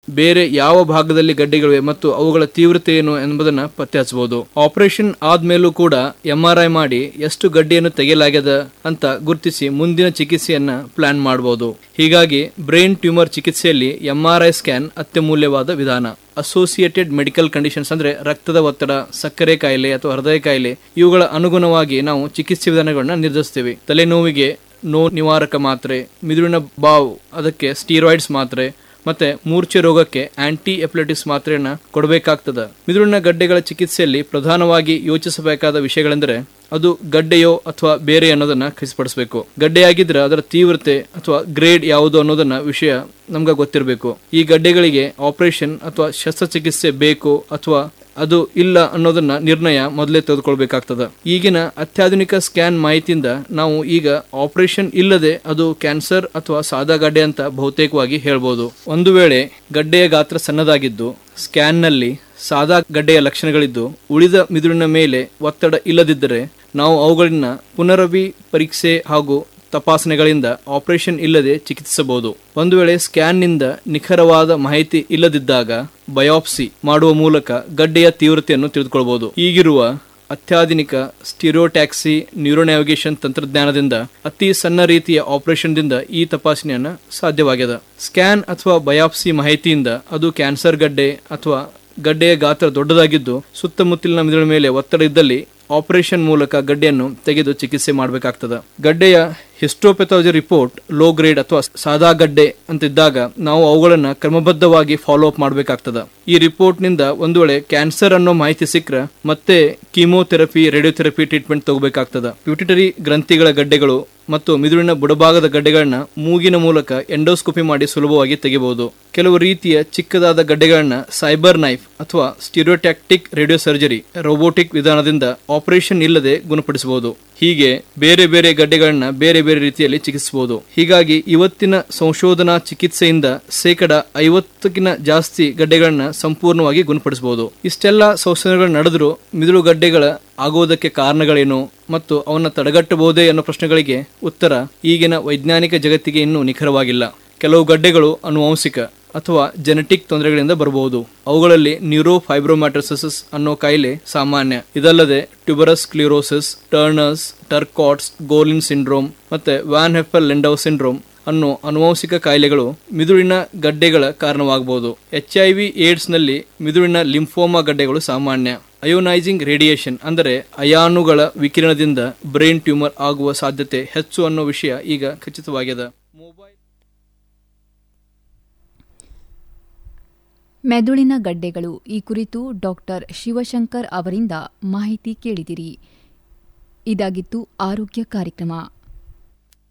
ಬೇರೆ ಯಾವ ಭಾಗದಲ್ಲಿ ಗಡ್ಡೆಗಳಿವೆ ಮತ್ತು ಅವುಗಳ ತೀವ್ರತೆ ಏನು ಎಂಬುದನ್ನು ಪತ್ತೆ ಹಚ್ಚಬಹುದು ಆಪರೇಷನ್ ಆದ್ಮೇಲೂ ಕೂಡ ಎಂಆರ್ಐ ಮಾಡಿ ಎಷ್ಟು ಗಡ್ಡೆಯನ್ನು ತೆಗೆಯಲಾಗ್ಯದ ಅಂತ ಗುರುತಿಸಿ ಮುಂದಿನ ಚಿಕಿತ್ಸೆಯನ್ನ ಪ್ಲಾನ್ ಮಾಡಬಹುದು ಹೀಗಾಗಿ ಬ್ರೈನ್ ಟ್ಯೂಮರ್ ಚಿಕಿತ್ಸೆಯಲ್ಲಿ ಎಂಆರ್ಐ ಸ್ಕ್ಯಾನ್ ಅತ್ಯಮೂಲ್ಯವಾದ ವಿಧಾನ ಅಸೋಸಿಯೇಟೆಡ್ ಮೆಡಿಕಲ್ ಕಂಡೀಷನ್ಸ್ ಅಂದ್ರೆ ರಕ್ತದ ಒತ್ತಡ ಸಕ್ಕರೆ ಕಾಯಿಲೆ ಅಥವಾ ಹೃದಯ ಕಾಯಿಲೆ ಇವುಗಳ ಅನುಗುಣವಾಗಿ ನಾವು ಚಿಕಿತ್ಸೆ ವಿಧಾನಗಳನ್ನ ನಿರ್ಧರಿಸ್ತೇವೆ ತಲೆನೋವಿಗೆ ನೋವು ನಿವಾರಕ ಮಾತ್ರೆ ಮಿದುಳಿನ ಬಾವು ಅದಕ್ಕೆ ಸ್ಟೀರಾಯ್ಡ್ಸ್ ಮಾತ್ರೆ ಮತ್ತೆ ಮೂರ್ಛೆ ರೋಗಕ್ಕೆ ಆಂಟಿ ಎಪಿಲೆಟಿಸ್ ಮಾತ್ರೆಯನ್ನ ಕೊಡಬೇಕಾಗ್ತದ ಮಿದುಳಿನ ಗಡ್ಡೆಗಳ ಚಿಕಿತ್ಸೆಯಲ್ಲಿ ಪ್ರಧಾನವಾಗಿ ಯೋಚಿಸಬೇಕಾದ ವಿಷಯಗಳೆಂದರೆ ಅದು ಗಡ್ಡೆಯೋ ಅಥವಾ ಬೇರೆ ಅನ್ನೋದನ್ನ ಖಚಿತಪಡಿಸಬೇಕು ಗಡ್ಡೆಯಾಗಿದ್ರೆ ಅದರ ತೀವ್ರತೆ ಅಥವಾ ಗ್ರೇಡ್ ಯಾವುದು ಅನ್ನೋದನ್ನ ವಿಷಯ ನಮ್ಗೆ ಗೊತ್ತಿರಬೇಕು ಈ ಗಡ್ಡೆಗಳಿಗೆ ಆಪರೇಷನ್ ಅಥವಾ ಶಸ್ತ್ರಚಿಕಿತ್ಸೆ ಬೇಕು ಅಥವಾ ಅದು ಇಲ್ಲ ಅನ್ನೋದನ್ನ ನಿರ್ಣಯ ಮೊದಲೇ ತೆಗೆದುಕೊಳ್ಬೇಕಾಗ್ತದ ಈಗಿನ ಅತ್ಯಾಧುನಿಕ ಸ್ಕ್ಯಾನ್ ಮಾಹಿತಿಯಿಂದ ನಾವು ಈಗ ಆಪರೇಷನ್ ಇಲ್ಲದೆ ಅದು ಕ್ಯಾನ್ಸರ್ ಅಥವಾ ಸಾದಾ ಗಡ್ಡೆ ಅಂತ ಬಹುತೇಕವಾಗಿ ಹೇಳ್ಬೋದು ಒಂದು ವೇಳೆ ಗಡ್ಡೆಯ ಗಾತ್ರ ಸಣ್ಣದಾಗಿದ್ದು ಸ್ಕ್ಯಾನ್ನಲ್ಲಿ ಸಾದಾ ಗಡ್ಡೆಯ ಲಕ್ಷಣಗಳಿದ್ದು ಉಳಿದ ಮಿದುಳಿನ ಮೇಲೆ ಒತ್ತಡ ಇಲ್ಲದಿದ್ದರೆ ನಾವು ಅವುಗಳನ್ನ ಪುನರವಿ ಪರೀಕ್ಷೆ ಹಾಗೂ ತಪಾಸಣೆಗಳಿಂದ ಆಪರೇಷನ್ ಇಲ್ಲದೆ ಚಿಕಿತ್ಸಿಸಬಹುದು ಒಂದು ವೇಳೆ ಸ್ಕ್ಯಾನ್ನಿಂದ ನಿಖರವಾದ ಮಾಹಿತಿ ಇಲ್ಲದಿದ್ದಾಗ ಬಯಾಪ್ಸಿ ಮಾಡುವ ಮೂಲಕ ಗಡ್ಡೆಯ ತೀವ್ರತೆಯನ್ನು ತಿಳಿದುಕೊಳ್ಳಬಹುದು ಈಗಿರುವ ಅತ್ಯಾಧುನಿಕ ಸ್ಟಿರಿಯೋಟ್ಯಾಕ್ಸಿ ನ್ಯೂರೋನ್ಯಾವಿಗೇಷನ್ ತಂತ್ರಜ್ಞಾನದಿಂದ ಅತಿ ಸಣ್ಣ ರೀತಿಯ ಆಪರೇಷನ್ದಿಂದ ಈ ತಪಾಸಣೆಯನ್ನ ಸಾಧ್ಯವಾಗಿದೆ ಸ್ಕ್ಯಾನ್ ಅಥವಾ ಬಯಾಪ್ಸಿ ಮಾಹಿತಿಯಿಂದ ಅದು ಕ್ಯಾನ್ಸರ್ ಗಡ್ಡೆ ಅಥವಾ ಗಡ್ಡೆಯ ಗಾತ್ರ ದೊಡ್ಡದಾಗಿದ್ದು ಸುತ್ತಮುತ್ತಲಿನ ಮಿದುಳ ಮೇಲೆ ಒತ್ತಡ ಇದ್ದಲ್ಲಿ ಆಪರೇಷನ್ ಮೂಲಕ ಗಡ್ಡೆಯನ್ನು ತೆಗೆದು ಚಿಕಿತ್ಸೆ ಮಾಡಬೇಕಾಗ್ತದೆ ಗಡ್ಡೆಯ ಹಿಸ್ಟೋಪೆಥಾಲಜಿ ರಿಪೋರ್ಟ್ ಲೋ ಗ್ರೇಡ್ ಅಥವಾ ಸಾದಾ ಗಡ್ಡೆ ಅಂತಿದ್ದಾಗ ನಾವು ಅವುಗಳನ್ನ ಕ್ರಮಬದ್ಧವಾಗಿ ಫಾಲೋ ಅಪ್ ಮಾಡಬೇಕಾಗ್ತದೆ ಈ ರಿಪೋರ್ಟ್ ನಿಂದ ಒಂದು ವೇಳೆ ಕ್ಯಾನ್ಸರ್ ಅನ್ನೋ ಮಾಹಿತಿ ಸಿಕ್ಕರೆ ಮತ್ತೆ ಕೀಮೋಥೆರಪಿ ರೇಡಿಯೋಥೆರಪಿ ಟ್ರೀಟ್ಮೆಂಟ್ ತಗೋಬೇಕಾಗ್ತದೆ ಪ್ಯೂಟಿಟರಿ ಗ್ರಂಥಿಗಳ ಗಡ್ಡೆಗಳು ಮತ್ತು ಮಿದುಳಿನ ಬುಡಭಾಗದ ಗಡ್ಡೆಗಳನ್ನ ಮೂಗಿನ ಮೂಲಕ ಎಂಡೋಸ್ಕೋಪಿ ಮಾಡಿ ಸುಲಭವಾಗಿ ತೆಗೆಯಬಹುದು ಕೆಲವು ರೀತಿಯ ಚಿಕ್ಕದಾದ ಗಡ್ಡೆಗಳನ್ನ ಸೈಬರ್ ನೈಫ್ ಅಥವಾ ಸ್ಟಿರಿಯೋಟ್ಯಾಕ್ಟಿಕ್ ರೇಡಿಯೋ ಸರ್ಜರಿ ರೋಬೋಟಿಕ್ ವಿಧಾನದಿಂದ ಆಪರೇಷನ್ ಇಲ್ಲದೆ ಗುಣಪಡಿಸಬಹುದು ಹೀಗೆ ಬೇರೆ ಬೇರೆ ಗಡ್ಡೆಗಳನ್ನ ಬೇರೆ ಬೇರೆ ರೀತಿಯಲ್ಲಿ ಚಿಕಿತ್ಸಬಹುದು ಹೀಗಾಗಿ ಇವತ್ತಿನ ಸಂಶೋಧನಾ ಚಿಕಿತ್ಸೆಯಿಂದ ಶೇಕಡ ಐವತ್ತಕ್ಕಿಂತ ಜಾಸ್ತಿ ಗಡ್ಡೆಗಳನ್ನ ಸಂಪೂರ್ಣವಾಗಿ ಗುಣಪಡಿಸಬಹುದು ಇಷ್ಟೆಲ್ಲ ಸಂಶೋಧನೆಗಳು ನಡೆದರೂ ಮಿದುಳು ಗಡ್ಡೆಗಳ ಆಗುವುದಕ್ಕೆ ಕಾರಣಗಳೇನು ಮತ್ತು ಅವನ್ನ ತಡೆಗಟ್ಟಬಹುದೇ ಅನ್ನೋ ಪ್ರಶ್ನೆಗಳಿಗೆ ಉತ್ತರ ಈಗಿನ ವೈಜ್ಞಾನಿಕ ಜಗತ್ತಿಗೆ ಇನ್ನೂ ನಿಖರವಾಗಿಲ್ಲ ಕೆಲವು ಗಡ್ಡೆಗಳು ಅನುವಂಶಿಕ ಅಥವಾ ಜೆನೆಟಿಕ್ ತೊಂದರೆಗಳಿಂದ ಬರಬಹುದು ಅವುಗಳಲ್ಲಿ ನ್ಯೂರೋ ಫೈಬ್ರೋಮ್ಯಾಟ್ರಸಿಸ್ ಅನ್ನೋ ಕಾಯಿಲೆ ಸಾಮಾನ್ಯ ಇದಲ್ಲದೆ tuberous sclerosis Turner's Turcot's Gorlin syndrome ಮತ್ತೆ ವ್ಯಾನ್ ಹೆಫಲ್ ಲೆಂಡವ್ ಸಿಂಡ್ರೋಮ್ ಅನ್ನೋ ಅನುವಂಶಿಕ ಕಾಯಿಲೆಗಳು ಮಿದುಳಿನ ಗಡ್ಡೆಗಳ ಕಾರಣವಾಗಬಹುದು ಎಚ್ ಐ ವಿ ಏಡ್ಸ್ ನಲ್ಲಿ ಮಿದುಳಿನ ಲಿಂಫೋಮಾ ಗಡ್ಡೆಗಳು ಸಾಮಾನ್ಯ ಅಯೋನೈಸಿಂಗ್ ರೇಡಿಯೇಷನ್ ಅಂದರೆ ಅಯಾನುಗಳ ವಿಕಿರಣದಿಂದ ಬ್ರೈನ್ ಟ್ಯೂಮರ್ ಆಗುವ ಸಾಧ್ಯತೆ ಹೆಚ್ಚು ಅನ್ನೋ ವಿಷಯ ಈಗ ಖಚಿತವಾಗಿದೆ ಮೆದುಳಿನ ಗಡ್ಡೆಗಳು ಈ ಕುರಿತು ಡಾಕ್ಟರ್ ಶಿವಶಂಕರ್ ಅವರಿಂದ ಮಾಹಿತಿ ಕೇಳಿದಿರಿ ಇದಾಗಿತ್ತು ಆರೋಗ್ಯ ಕಾರ್ಯಕ್ರಮ